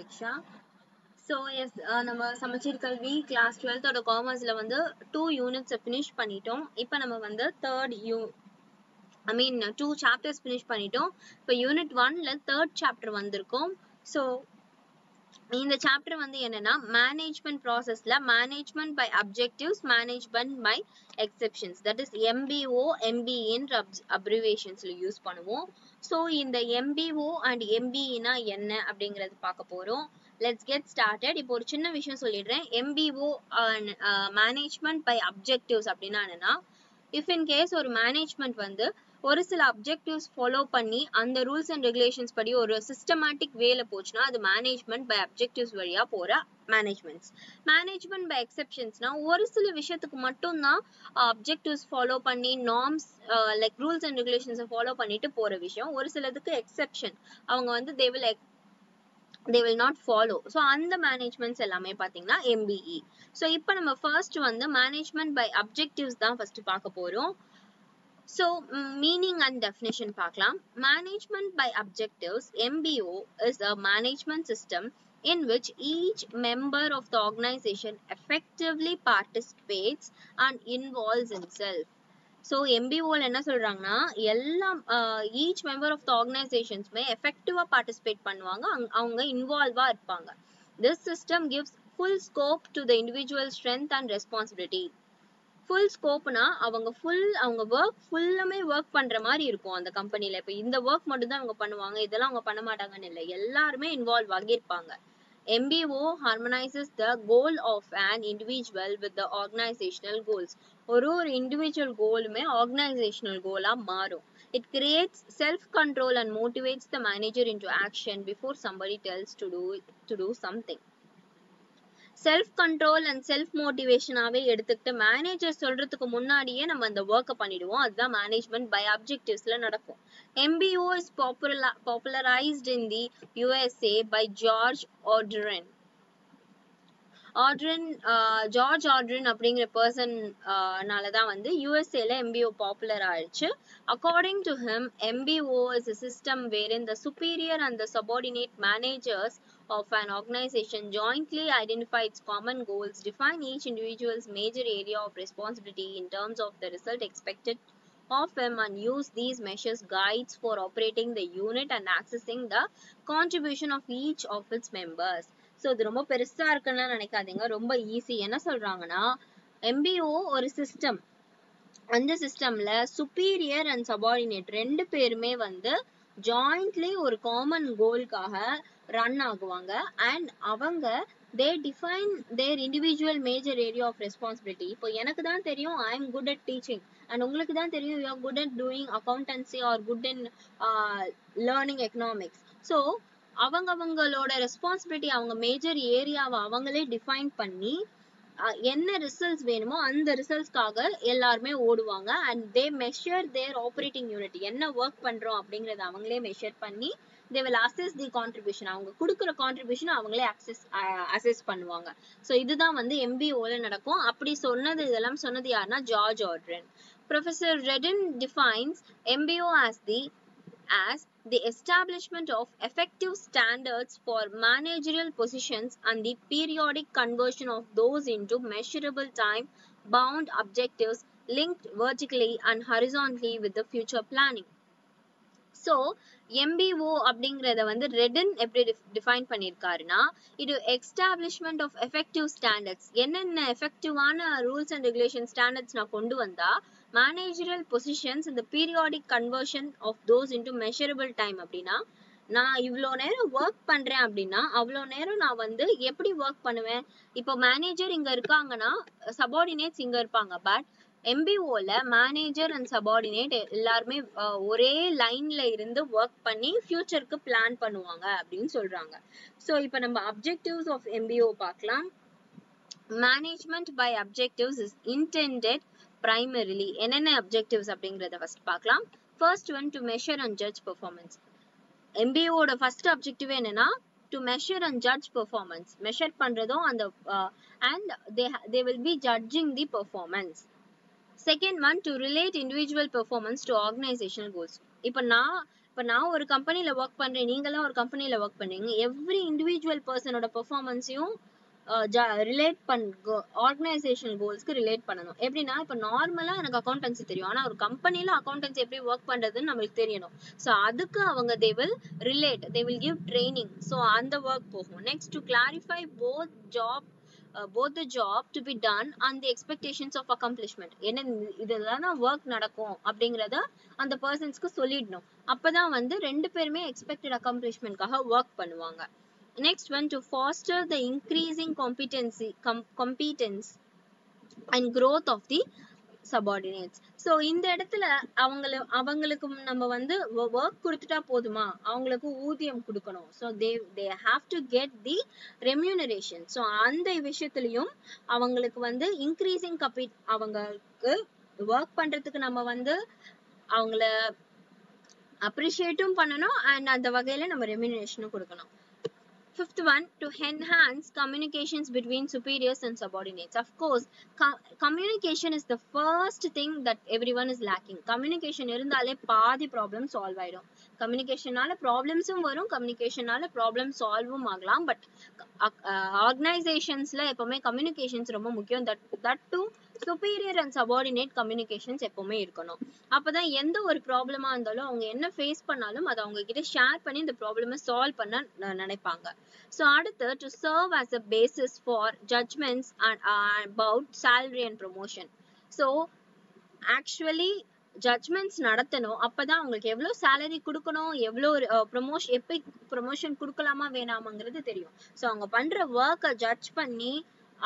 திக்ஷா so S நம்ம சமச்சீர் கல்வி கிளாஸ் டுவெல்த்தோட காமர்ஸ்ல வந்து டூ யூனிட்ஸை ஃபினிஷ் பண்ணிட்டோம் இப்போ நம்ம வந்து third you I mean two chapters finish பண்ணிட்டோம் இப்போ யூனிட் ஒன்ல தேர்ட் சாப்டர் வந்திருக்கோம் ஸோ இந்த சாப்டர் வந்து என்னன்னா மேனேஜ்மெண்ட் ப்ராசஸ்ல management by objectives management by exceptions that is MBO எம்பிஇன்ற அப்ரிவேஷன்ஸ்ல யூஸ் பண்ணுவோம் ஸோ இந்த எம்பிஓ அண்ட் எம்பிஇனா என்ன அப்படிங்கறது பார்க்க போறோம் லெட்ஸ் கெட் ஸ்டார்டட் இப்போ ஒரு சின்ன விஷயம் சொல்லிடுறேன் எம்பிஓ மேனேஜ்மெண்ட் பை அப்ஜெக்டிவ்ஸ் அப்படின்னா என்னன்னா இஃப் இன் கேஸ் ஒரு மேனேஜ்மெண்ட் வந்து ஒரு சில அப்ஜெக்டிவ்ஸ் ஃபாலோ பண்ணி அந்த ரூல்ஸ் அண்ட் ரெகுலேஷன்ஸ் படி ஒரு சிஸ்டமேட்டிக் வேல போச்சுன்னா அது மேனேஜ்மெண்ட் பை அப்ஜெக்டிவ்ஸ் வழியா போற மேனேஜ்மெண்ட்ஸ் மேனேஜ்மெண்ட் பை எக்ஸெப்ஷன்ஸ்னா ஒரு சில விஷயத்துக்கு மட்டும்தான் அப்ஜெக்டிவ்ஸ் ஃபாலோ பண்ணி நார்ம்ஸ் லைக் ரூல்ஸ் அண்ட் ரெகுலேஷன்ஸை ஃபாலோ பண்ணிட்டு போற விஷயம் ஒரு சிலதுக்கு எக்ஸெப்ஷன் அவங்க வந்து they will they will not follow so அந்த மேனேஜ்மெண்ட்ஸ் எல்லாமே பார்த்தீங்கன்னா எம்பிஇ ஸோ இப்போ நம்ம ஃபர்ஸ்ட் வந்து மேனேஜ்மெண்ட் பை அப்ஜெக்டிவ்ஸ் தான் ஃபர்ஸ்ட் பார்க்க போறோம் ஸோ மீனிங் அண்ட் டெஃபினேஷன் பார்க்கலாம் management by objectives MBO is a management system in which each member of the organization effectively participates and involves himself. So எம்பிஓல என்ன சொல்றாங்கன்னா எல்லா ஈச் மெம்பர் ஆஃப் த ஆர்கனைசேஷன்ஸ்மே எஃபெக்டிவா பார்ட்டிசிபேட் பண்ணுவாங்க அவங்க இன்வால்வா இருப்பாங்க this system gives full scope to the individual strength and responsibility full ஸ்கோப்னா அவங்க ஃபுல் அவங்க ஒர்க் ஃபுல்லுமே ஒர்க் பண்ற மாதிரி இருக்கும் அந்த கம்பெனில இப்போ இந்த ஒர்க் மட்டும் தான் அவங்க பண்ணுவாங்க இதெல்லாம் அவங்க பண்ண மாட்டாங்கன்னு இல்லை எல்லாருமே இன்வால்வ் ஆகியிருப்பாங்க MBO harmonizes the goal of an individual with the organizational goals. ஒரு ஒரு இண்டிவிஜுவல் கோலுமே ஆர்கனைசேஷனல் கோலா மாறும் it creates self control and motivates the manager into action before somebody tells to do to do something self control and self மோட்டிவேஷனாவே எடுத்துக்கிட்டு manager சொல்றதுக்கு முன்னாடியே நம்ம அந்த ஒர்க்கை பண்ணிடுவோம் அதுதான் மேனேஜ்மெண்ட் பை அப்ஜெக்டிவ்ஸ்ல நடக்கும் MBO is popular, popularized in the USA by George Audrin. Odiorne George Odiorne அப்படிங்கிற பர்சன் நாலதான் வந்து யூஎஸ்ஏல எம்பிஓ பாப்புலர் ஆயிடுச்சு according to him MBO is a system wherein the superior and the subordinate managers of an organization jointly identify its common goals, define each individual's major area of responsibility in terms of the result expected of him and use these measures guides for operating the unit and accessing the contribution of each of its members. So இது ரொம்ப பெருசா இருக்குன்னு நினைக்காதீங்க ரொம்ப easy என்ன சொல்றாங்கன்னா MBO ஒரு system அந்த சிஸ்டம்ல சுப்பீரியர் அண்ட் சபார்டினேட் ரெண்டு பேருமே வந்து ஜாயிண்ட்லி ஒரு காமன் கோல்காக ரன் ஆகுவாங்க அண்ட் அவங்க they define their individual major area of responsibility இப்போ எனக்கு தான் தெரியும் I am good at teaching and உங்களுக்கு தான் தெரியும் you are good at doing accountancy or good in learning economics so அவங்க அவங்களோட ரெஸ்பான்சிபிலிட்டி அவங்க மேஜர் ஏரியாவை அவங்களே டிஃபைன் பண்ணி என்ன ரிசல்ட்ஸ் வேணுமோ அந்த ரிசல்ட்ஸ்க்காக எல்லாருமே ஓடுவாங்க and they measure their operating unit என்ன ஒர்க் பண்றோம் அப்படிங்கறத அவங்களே மெஷர் பண்ணி they will assess the contribution அவங்க கொடுக்குற கான்ட்ரிபியூஷன் அவங்களே அக்சஸ் அசஸ் பண்ணுவாங்க ஸோ இதுதான் வந்து எம்பிஓல நடக்கும் அப்படி சொன்னது இதெல்லாம் சொன்னது யாருன்னா George Odiorne professor Reddin defines MBO as the as the establishment of effective standards for managerial positions and the periodic conversion of those into measurable time bound objectives linked vertically and horizontally with the future planning. So MBO அப்படிங்கிறத வந்து ரெடன் எப்படி define பண்ணியிருக்காருன்னா இது establishment of effective standards என்னென்ன எஃபெக்டிவான rules and regulation standards நான் கொண்டு வந்தா மேனேஜரல் பொசிஷன்ஸ் இந்த periodic conversion of those into measurable time அப்படின்னா நான் இவ்வளோ நேரம் ஒர்க் பண்றேன் அப்படின்னா அவ்வளோ நேரம் நான் வந்து எப்படி ஒர்க் பண்ணுவேன் இப்போ மேனேஜர் இங்க இருக்காங்கன்னா சபார்டினேட்ஸ் இங்க இருப்பாங்க பட் எம்பிஓல மேனேஜர் அண்ட் சபார்டினேட் எல்லாருமே ஒரே லைன்ல இருந்து ஒர்க் பண்ணி ஃபியூச்சருக்கு பிளான் பண்ணுவாங்க அப்படின்னு சொல்றாங்க ஸோ இப்போ நம்ம அப்ஜெக்டிவ்ஸ் ஆஃப் எம்பிஓ பார்க்கலாம் management by objectives is intended primarily என்னென்ன அப்ஜெக்டிவ்ஸ் அப்படிங்கறத ஃபர்ஸ்ட் பார்க்கலாம் first one to measure and judge performance எம்பிஓட ஃபர்ஸ்ட் அப்ஜெக்டிவ் என்னன்னா to measure and judge performance measure பண்றதும் அந்த and they they will be judging the performance second one to relate individual performance to organisational goals இப்போ நான் இப்போ நான் ஒரு கம்பெனில ஒர்க் பண்றேன் நீங்களாம் ஒரு கம்பெனில ஒர்க் பண்றீங்க எவ்ரி இண்டிவிஜுவல் பர்சனோட பெர்ஃபார்மன்ஸையும் ரிலேட் பண் ஆர்கனைசேஷனல் கோல்ஸ்க்கு ரிலேட் பண்ணணும் எப்படின்னா இப்போ நார்மலா எனக்கு அக்கௌண்டன்சி தெரியும் ஆனா ஒரு கம்பெனில அக்கௌண்டன்சி எப்படி ஒர்க் பண்றதுன்னு நம்மளுக்கு தெரியணும் ஸோ அதுக்கு அவங்க they will relate they will give training so அந்த ஒர்க் போகும் next to clarify both job both the job to be done and the expectations of accomplishment என்ன இதெல்லாம் ஒர்க் நடக்கும் அப்படிங்கறத அந்த பர்சன்ஸ்க்கு சொல்லிடணும் அப்பதான் வந்து ரெண்டு பேருமே எக்ஸ்பெக்டட் அக்கம்ப்ளிஷ்மெண்ட்காக ஒர்க் பண்ணுவாங்க next one to foster the increasing competency com competence and growth of the subordinates so இந்த இடத்துல அவங்கள அவங்களுக்கு நம்ம வந்து ஒர்க் கொடுத்துட்டா போதுமா அவங்களுக்கு ஊதியம் கொடுக்கணும் so they they have to get the remuneration so அந்த விஷயத்துலயும் அவங்களுக்கு வந்து increasing capi அவங்களுக்கு ஒர்க் பண்றதுக்கு நம்ம வந்து அவங்கள அப்ரிஷியேட்டும் பண்ணணும் அண்ட் அந்த வகையில நம்ம ரெமினேஷனும் கொடுக்கணும் Fifth one, to enhance communications between superiors and subordinates. Of course, co communication is the first thing that everyone is lacking. Communication இருந்தாலே பாதி problem solve ஆயிடும். கம்யூனிகேஷனால ப்ராப்ளம்ஸும் வரும் கம்யூனிகேஷனால ப்ராப்ளம் சால்வும் ஆகலாம் பட் ஆர்கனைசேஷன்ஸ்ல எப்பவுமே கம்யூனிகேஷன்ஸ் ரொம்ப முக்கியம் that that to superior and subordinate communications எப்பவுமே இருக்கணும் அப்பதான் எந்த ஒரு ப்ராப்ளமா இருந்தாலும் அவங்க என்ன ஃபேஸ் பண்ணாலும் அதை அவங்க கிட்ட ஷேர் பண்ணி இந்த ப்ராப்ளமை சால்வ் பண்ண நினைப்பாங்க ஸோ அடுத்து to serve as a basis for judgements about salary and promotion so actually judgements நடத்தணும் அப்பதான் அவங்களுக்கு எவ்வளவு சேலரி கொடுக்கணும் எவ்வளவு ப்ரொமோஷன் எப்படி ப்ரொமோஷன் கொடுக்கலாமா வேணாமாங்கிறது தெரியும் ஸோ அவங்க பண்ற ஒர்க்கை ஜட்ஜ் பண்ணி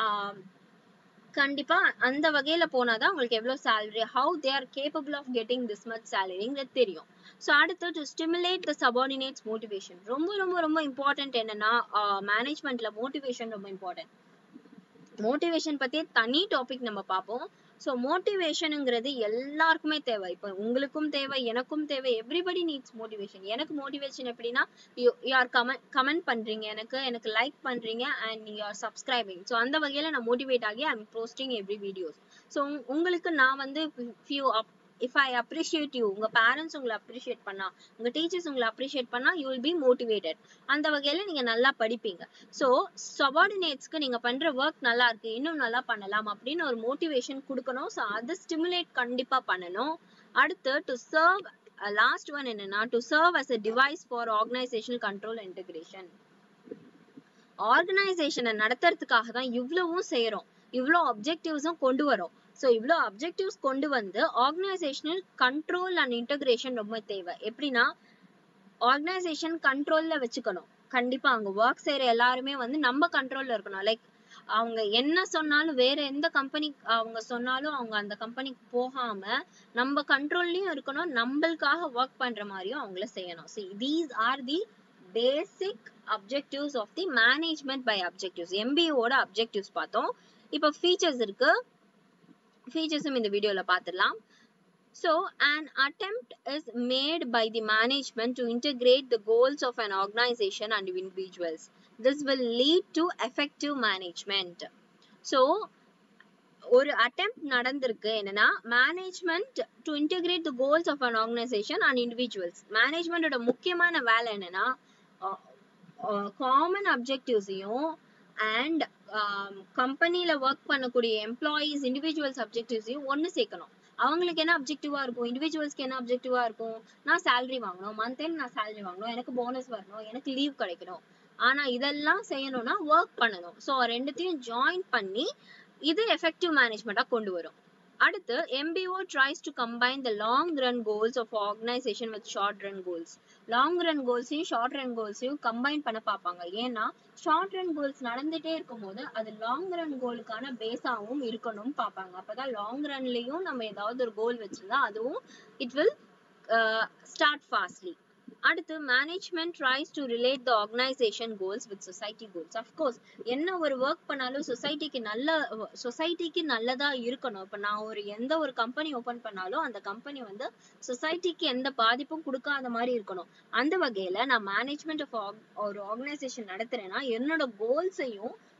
கண்டிப்பா அந்த வகையில போனாதான் உங்களுக்கு எவ்வளவு salary how they are capable of getting this much சேலரிங்கிறது தெரியும் ஸோ அடுத்து to stimulate the subordinates motivation ரொம்ப ரொம்ப ரொம்ப இம்பார்ட்டன்ட் என்னன்னா மேனேஜ்மெண்ட்ல மோட்டிவேஷன் ரொம்ப இம்பார்ட்டன்ட் மோட்டிவேஷன் பத்தி தனி டாபிக் நம்ம பார்ப்போம் ஸோ மோட்டிவேஷனுங்கிறது எல்லாருக்குமே தேவை இப்போ உங்களுக்கும் தேவை எனக்கும் தேவை எவ்ரிபடி நீட்ஸ் மோட்டிவேஷன் எனக்கு மோட்டிவேஷன் எப்படின்னா யூ ஆர் கமெண்ட் கமெண்ட் பண்றீங்க எனக்கு எனக்கு லைக் பண்றீங்க and you are subscribing so அந்த வகையில நான் மோட்டிவேட் ஆகி I'm posting every videos so உங்களுக்கு நான் வந்து few up if I appreciate you உங்க பேரண்ட்ஸ் உங்களை அப்ரிஷியேட் பண்ணா உங்க டீச்சர்ஸ் உங்களை அப்ரிஷியேட் பண்ணா யூ வில் பி மோட்டிவேட்டட் அந்த வகையில நீங்க நல்லா படிப்பீங்க ஸோ சபார்டினேட்ஸ்க்கு நீங்க பண்ற ஒர்க் நல்லா இருக்கு இன்னும் நல்லா பண்ணலாம் அப்படின்னு ஒரு மோட்டிவேஷன் கொடுக்கணும் ஸோ அதை ஸ்டிமுலேட் கண்டிப்பா பண்ணணும் அடுத்து டு சர்வ் லாஸ்ட் ஒன் என்னன்னா to serve as a device for organisational control integration ஆர்கனைசேஷனை நடத்துறதுக்காக தான் இவ்வளவும் செய்யறோம் இவ்வளோ அப்ஜெக்டிவ்ஸும் கொண்டு வரோம் ஸோ இவ்வளோ அப்ஜெக்டிவ்ஸ் கொண்டு வந்து ஆர்கனைசேஷனல் கண்ட்ரோல் அண்ட் இன்டகிரேஷன் ரொம்ப தேவை எப்படின்னா ஆர்கனைசேஷன் கண்ட்ரோல்ல வச்சுக்கணும் கண்டிப்பா அங்க ஒர்க் செய்யற எல்லாருமே வந்து நம்ம கண்ட்ரோல்ல இருக்கணும் லைக் அவங்க என்ன சொன்னாலும் வேற எந்த கம்பெனி அவங்க சொன்னாலும் அவங்க அந்த கம்பெனிக்கு போகாம நம்ம கண்ட்ரோல்லயும் இருக்கணும் நம்மளுக்காக ஒர்க் பண்ற மாதிரியும் அவங்கள செய்யணும் see these are the basic objectives of the management by objectives எம்பிஓட அப்ஜெக்டிவ்ஸ் பார்த்தோம் இப்போ ஃபீச்சர்ஸ் இருக்கு ஃபீச்சர்ஸும் இந்த வீடியோல பார்த்துடலாம் So, an attempt is made by the management to integrate the goals of an organization and individuals. This will lead to effective management. So, ஒரு attempt நடந்திருக்கு என்னன்னா management to integrate the goals of an organisation and individuals மேனேஜ்மெண்டோட முக்கியமான வேலை என்னன்னா common அப்ஜெக்டிவ்ஸையும் and கம்பெனில work பண்ணக்கூடிய எம்ப்ளாயீஸ் இண்டிவிஜுவல்ஸ் அப்ஜெக்டிவ்ஸையும் ஒன்று சேர்க்கணும் அவங்களுக்கு என்ன அப்ஜெக்டிவா இருக்கும் இண்டிவிஜுவல்ஸ்க்கு என்ன அப்ஜெக்டிவா இருக்கும் நான் சேலரி வாங்கணும் மந்த் எண்ட் நான் சேலரி வாங்கணும் எனக்கு போனஸ் வரணும் எனக்கு லீவ் கிடைக்கணும் ஆனா இதெல்லாம் செய்யணும்னா ஒர்க் பண்ணணும் ஸோ ரெண்டுத்தையும் ஜாயின் பண்ணி இது எஃபெக்டிவ் மேனேஜ்மெண்டா கொண்டு வரும் அடுத்து MBO tries to combine the long run goals of organization with short run goals long run கோல்ஸையும் ஷார்ட் ரன் கோல்ஸையும் கம்பைன் பண்ண பார்ப்பாங்க ஏன்னா ஷார்ட் ரன் கோல்ஸ் நடந்துட்டே இருக்கும் போது அது லாங் ரன் கோலுக்கான பேஸாவும் இருக்கணும் பார்ப்பாங்க அப்பதான் லாங் ரன்லயும் நம்ம ஏதாவது ஒரு கோல் வச்சிருந்தா அதுவும் இட் வில் ஸ்டார்ட் ஃபாஸ்ட்லி அடுத்து management tries to relate the organisation goals with society goals of course என்ன ஒரு ஒர்க் பண்ணாலும் சொசைட்டிக்கு நல்ல சொசைட்டிக்கு நல்லதா இருக்கணும் இப்போ நான் ஒரு எந்த ஒரு கம்பெனி ஓபன் பண்ணாலும் அந்த கம்பெனி வந்து சொசைட்டிக்கு எந்த பாதிப்பும் கொடுக்காத மாதிரி இருக்கணும் அந்த வகையில நான் மேனேஜ்மெண்ட் ஆஃப் ஒரு ஆர்கனைசேஷன் நடத்துறேன்னா என்னோட கோல்ஸையும்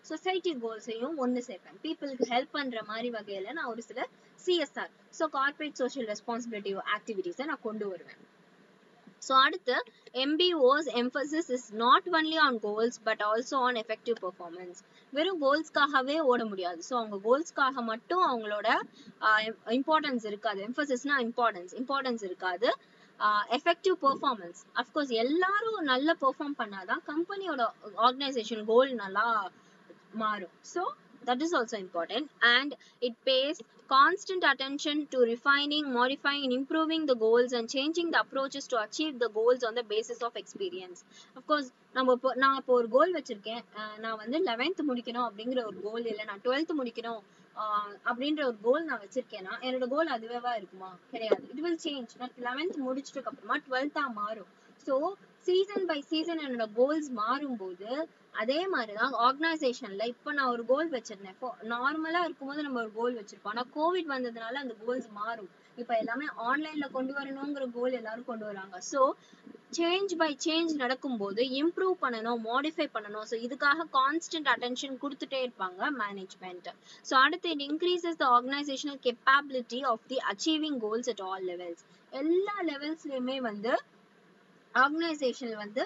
சொசைட்டி கோல்ஸையும் ஒன்று சேர்ப்பேன் பீப்புளுக்கு ஹெல்ப் பண்ற மாதிரி வகையில நான் ஒரு சில CSR so corporate social responsibility ஆக்டிவிட்டீஸை நான் கொண்டு வருவேன் ஸோ அடுத்து MBOs emphasis is not only on goals but also on effective performance வெறும் கோல்ஸ்க்காகவே ஓட முடியாது ஸோ அவங்க கோல்ஸ்க்காக மட்டும் அவங்களோட இம்பார்ட்டன்ஸ் இருக்காது எம்பசிஸ்னா இம்பார்ட்டன்ஸ் இம்பார்ட்டன்ஸ் இருக்காது எஃபெக்டிவ் பெர்ஃபார்மன்ஸ் அஃப்கோர்ஸ் எல்லாரும் நல்ல பெர்ஃபார்ம் பண்ணாதான் கம்பெனியோட ஆர்கனைசேஷன் கோல் நல்லா மாறும் so that is also important and it pays constant attention to refining modifying and improving the goals and changing the approaches to achieve the goals on the basis of experience of course நம்ம இப்போ நான் இப்போ ஒரு கோல் வச்சிருக்கேன் அஹ் நான் வந்து eleventh முடிக்கணும் அப்படிங்கிற ஒரு கோல் இல்லை நான் டுவெல்த் முடிக்கணும் ஆஹ் அப்படின்ற ஒரு கோல் நான் வச்சிருக்கேன்னா என்னோட கோல் அதுவேவா இருக்குமா கிடையாது இட் வில் சேஞ்ச் நான் லெவன்த் முடிச்சதுக்கு அப்புறமா டுவெல்த்தா மாறும் ஸோ சீசன் பை சீசன் என்னோட கோல்ஸ் மாறும்போது அதே மாதிரிதான் ஆர்கனைசேஷன்ல இப்ப நான் ஒரு கோல் வச்சிருந்தேன் நார்மலா இருக்கும்போது நம்ம ஒரு கோல் வச்சிருப்போம் ஆனா கோவிட் வந்ததுனால அந்த கோல்ஸ் மாறும் இப்ப எல்லாமே ஆன்லைன்ல கொண்டு வரணுங்கிற கோல் எல்லாரும் கொண்டு வராங்க சோ சேஞ்ச் பை சேஞ்ச் நடக்கும்போது இம்ப்ரூவ் பண்ணணும் மாடிஃபை பண்ணணும் ஸோ இதுக்காக கான்ஸ்டன்ட் அட்டென்ஷன் கொடுத்துட்டே இருப்பாங்க மேனேஜ்மெண்ட் ஸோ அடுத்து it increases the organisational capability of the achieving goals at all levels எல்லா லெவல்ஸ்லயுமே வந்து ஆர்கனைசேஷன் வந்து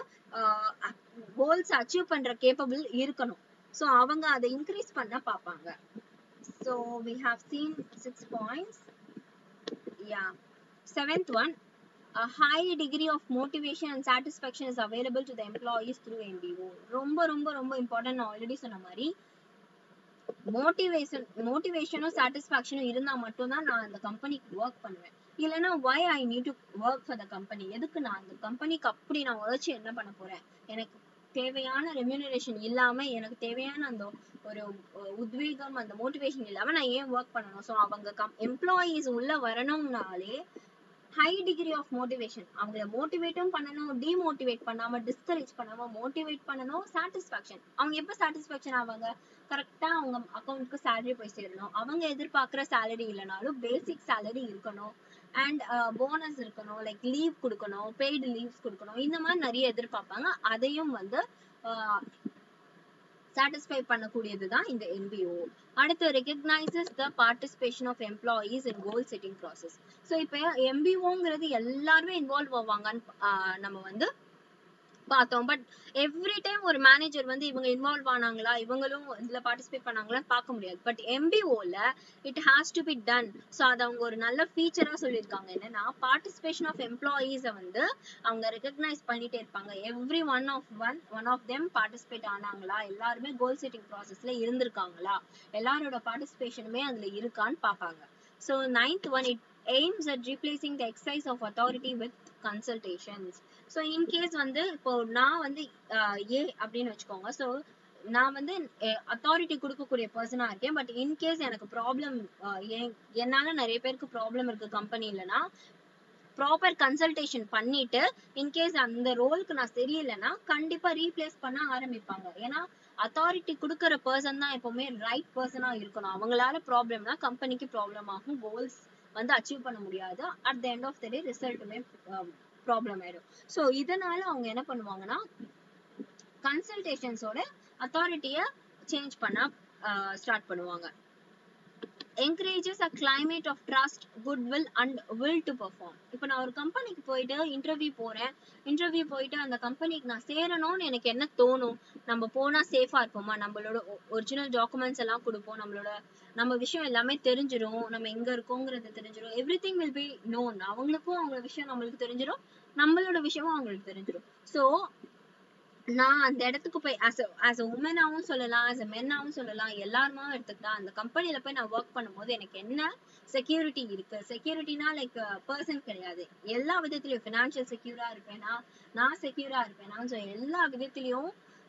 கோல்ஸ் அச்சீவ் பண்ற கேப்பபிள் இருக்கணும் ஸோ அவங்க அதை இன்க்ரீஸ் பண்ண பார்ப்பாங்க so we have seen six points yeah seventh one a high degree of motivation and satisfaction is available to the employees through MBO ரொம்ப ரொம்ப ரொம்ப இம்பார்ட்டன்ட் நான் ஆல்ரெடி சொன்ன மாதிரி மோட்டிவேஷன் மோட்டிவேஷனும் சாட்டிஸ்ஃபேக்ஷனும் இருந்தா மட்டும்தான் நான் அந்த கம்பெனிக்கு ஒர்க் பண்ணுவேன் இல்லைன்னா why I need to work for the company எதுக்கு நான் அந்த கம்பெனிக்கு அப்படி நான் உழைச்சி என்ன பண்ண போறேன் எனக்கு தேவையான ரெம்யூனரேஷன் இல்லாம எனக்கு தேவையான அந்த ஒரு உத்வேகம் அந்த மோட்டிவேஷன் இல்லாம நான் ஏன் ஒர்க் பண்ணணும் ஸோ அவங்க கம் எம்ப்ளாயீஸ் உள்ள வரணும்னாலே ஹை டிகிரி ஆஃப் மோட்டிவேஷன் அவங்கள மோட்டிவேட்டும் பண்ணணும் டிமோட்டிவேட் பண்ணாம டிஸ்கரேஜ் பண்ணாம மோட்டிவேட் பண்ணணும் சாட்டிஸ்ஃபேக்ஷன் அவங்க எப்ப சாட்டிஸ்ஃபேக்ஷன் ஆவாங்க கரெக்டா அவங்க அக்கௌண்ட்க்கு சேலரி போய் சேரணும் அவங்க எதிர்பார்க்குற சேலரி இல்லைனாலும் பேசிக் சேலரி இருக்கணும் அண்ட் போனஸ் இருக்கணும் லைக் லீவ் கொடுக்கணும் பெய்டு லீவ்ஸ் கொடுக்கணும் இந்த மாதிரி நிறைய எதிர்பார்ப்பாங்க அதையும் வந்து சாட்டிஸ்ஃபை பண்ணக்கூடியதுதான் இந்த எம்பிஓ அடுத்து recognises the participation of employees in goal setting process so இப்போ எம்பிஓங்கிறது எல்லாருமே இன்வால்வ் ஆவாங்கன்னு நம்ம வந்து பார்த்தோம் பட் எவ்ரி டைம் ஒரு மேனேஜர் வந்து இவங்க இன்வால்வ் ஆனாங்களா இவங்களும் இதுல பார்ட்டிசிபேட் பண்ணாங்களான்னு பார்க்க முடியாது பட் எம்பிஓல it has to be done so அதை அவங்க ஒரு நல்ல ஃபீச்சரா சொல்லியிருக்காங்க என்னன்னா பார்ட்டிசிபேஷன் ஆஃப் எம்ப்ளாயீஸை வந்து அவங்க ரெகக்னைஸ் பண்ணிட்டே இருப்பாங்க every one of one one of them participate ஆனாங்களா எல்லாருமே கோல் செட்டிங் ப்ராசஸ்ல இருந்திருக்காங்களா எல்லாரோட பார்ட்டிசிபேஷனுமே அதுல இருக்கான்னு பார்ப்பாங்க so ninth one it aims at replacing the exercise of authority with consultations so in case வந்து இப்போ நான் வந்து ஏ அப்படின்னு வச்சுக்கோங்க ஸோ நான் வந்து அத்தாரிட்டி கொடுக்கக்கூடிய பர்சனா இருக்கேன் பட் இன்கேஸ் எனக்கு ப்ராப்ளம் என்னால நிறைய பேருக்கு ப்ராப்ளம் இருக்கு கம்பெனிலனா ப்ராப்பர் கன்சல்டேஷன் பண்ணிட்டு இன்கேஸ் அந்த ரோலுக்கு நான் சரியில்லைன்னா கண்டிப்பா ரீப்ளேஸ் பண்ண ஆரம்பிப்பாங்க ஏன்னா அத்தாரிட்டி கொடுக்குற பர்சன் தான் எப்பவுமே ரைட் பர்சனா இருக்கணும் அவங்களால ப்ராப்ளம்னா கம்பெனிக்கு ப்ராப்ளம் ஆகும் கோல்ஸ் வந்து அச்சீவ் பண்ண முடியாது at the end of the day ரிசல்ட்டுமே ப்ராப்ளம் ஆயிடும் ஸோ இதனால அவங்க என்ன பண்ணுவாங்கன்னா கன்சல்டேஷன்ஸோட அத்தாரிட்டியை சேஞ்ச் பண்ண ஸ்டார்ட் பண்ணுவாங்க encourages a climate of trust good will and will to perform இப்போ நான் ஒரு கம்பெனிக்கு போயிட்டு இன்டர்வியூ போறேன் இன்டர்வியூ போயிட்டு அந்த கம்பெனிக்கு நான் சேரணும்னு எனக்கு என்ன தோணும் நம்ம போனா சேஃபா இருப்போமா நம்மளோட ஒரிஜினல் டாக்குமெண்ட்ஸ் எல்லாம் கொடுப்போம் நம்மளோட நம்ம விஷயம் எல்லாமே தெரிஞ்சிரும் நம்ம எங்க இருக்கோங்கிறது தெரிஞ்சிரும் every thing will be known அவங்களுக்கும் அவங்க விஷயம் நம்மளுக்கு தெரிஞ்சிரும் நம்மளோட விஷயமும் அவங்களுக்கு தெரிஞ்சிரும் ஸோ நான் அந்த இடத்துக்கு போய் ஆஸ் ஆஸ் அ உமனாவும் சொல்லலாம் ஆஸ் அ மென்னாவும் சொல்லலாம் எல்லாருமா எடுத்துக்கிட்டா அந்த கம்பெனில போய் நான் ஒர்க் பண்ணும்போது எனக்கு என்ன செக்யூரிட்டி இருக்கு செக்யூரிட்டினா லைக் பர்சன் கிடையாது எல்லா விதத்திலயும் ஃபினான்ஷியல் செக்யூரா இருப்பேனா நான் செக்யூரா இருப்பேனா ஸோ எல்லா விதத்திலயும்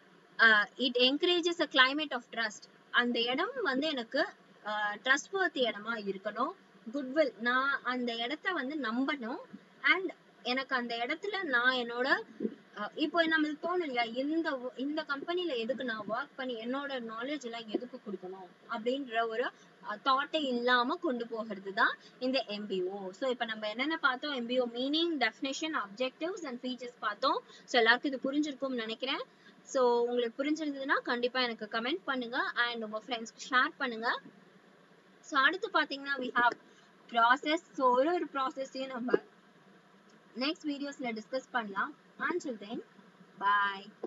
it encourages a climate of trust அந்த இடம் வந்து எனக்கு ட்ரஸ்ட் வர்த்தி இடமா இருக்கணும் குட்வில் நான் அந்த இடத்த வந்து நம்பணும் அண்ட் எனக்கு அந்த இடத்துல நான் என்னோட அஹ் இப்போ நம்மளுக்கு தோணும் இல்லையா இந்த wo- இந்த கம்பெனில எதுக்கு நான் ஒர்க் பண்ணி என்னோட நாலேஜ் எல்லாம் எதுக்கு கொடுக்கணும் அப்படின்ற ஒரு தாட்டே இல்லாம கொண்டு போகிறது தான் இந்த எம்பிஓ ஸோ இப்போ நம்ம என்னென்ன பார்த்தோம் MBO meaning definition objectives and features பார்த்தோம் ஸோ எல்லாருக்கும் இது புரிஞ்சிருக்கும்னு நினைக்கிறேன் ஸோ உங்களுக்கு புரிஞ்சிருந்ததுன்னா கண்டிப்பா எனக்கு கமெண்ட் பண்ணுங்க அண்ட் உங்க ஃப்ரெண்ட்ஸ்க்கு ஷேர் பண்ணுங்க ஸோ அடுத்து பாத்தீங்கன்னா we have ப்ராசஸ் ஸோ ஒரு ஒரு ப்ராசஸையும் நம்ம நெக்ஸ்ட் வீடியோஸ்ல டிஸ்கஸ் பண்ணலாம் until then bye